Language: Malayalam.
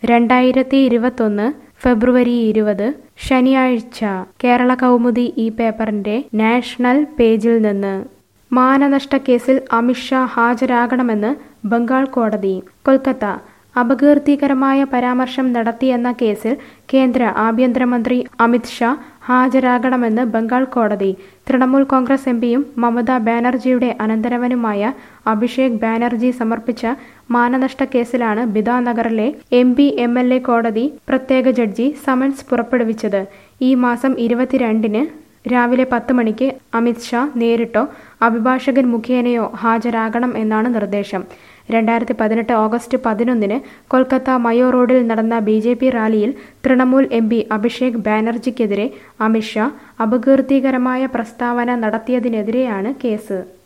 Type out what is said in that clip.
രണ്ടായിരത്തി ഇരുപത്തൊന്ന് ഫെബ്രുവരി ഇരുപത് ശനിയാഴ്ച കേരള കൗമുദി ഈ പേപ്പറിന്റെ നാഷണൽ പേജിൽ നിന്ന് മാനനഷ്ട കേസിൽ അമിത്ഷാ ഹാജരാകണമെന്ന് ബംഗാൾ കോടതി കൊൽക്കത്ത അപകീർത്തികരമായ പരാമർശം നടത്തിയെന്ന കേസിൽ കേന്ദ്ര ആഭ്യന്തരമന്ത്രി അമിത് ഷാ ഹാജരാകണമെന്ന് ബംഗാൾ കോടതി തൃണമൂൽ കോൺഗ്രസ് എംപിയും മമതാ ബാനർജിയുടെ അനന്തരവനുമായ അഭിഷേക് ബാനർജി സമർപ്പിച്ച മാനനഷ്ട കേസിലാണ് ബിധാനഗറിലെ M P M L A കോടതി പ്രത്യേക ജഡ്ജി സമൻസ് പുറപ്പെടുവിച്ചത് ഈ മാസം ഇരുപത്തിരണ്ടിന് രാവിലെ പത്ത് മണിക്ക് അമിത് ഷാ നേരിട്ടോ അഭിഭാഷകൻ മുഖേനയോ ഹാജരാകണം എന്നാണ് നിർദ്ദേശം രണ്ടായിരത്തി പതിനെട്ട് ഓഗസ്റ്റ് പതിനൊന്നിന് കൊൽക്കത്ത മയോ റോഡിൽ നടന്ന ബി ജെ പി റാലിയിൽ തൃണമൂൽ എം പി അഭിഷേക് ബാനർജിക്കെതിരെ അമിത്ഷാ അപകീർത്തികരമായ പ്രസ്താവന നടത്തിയതിനെതിരെയാണ് കേസ്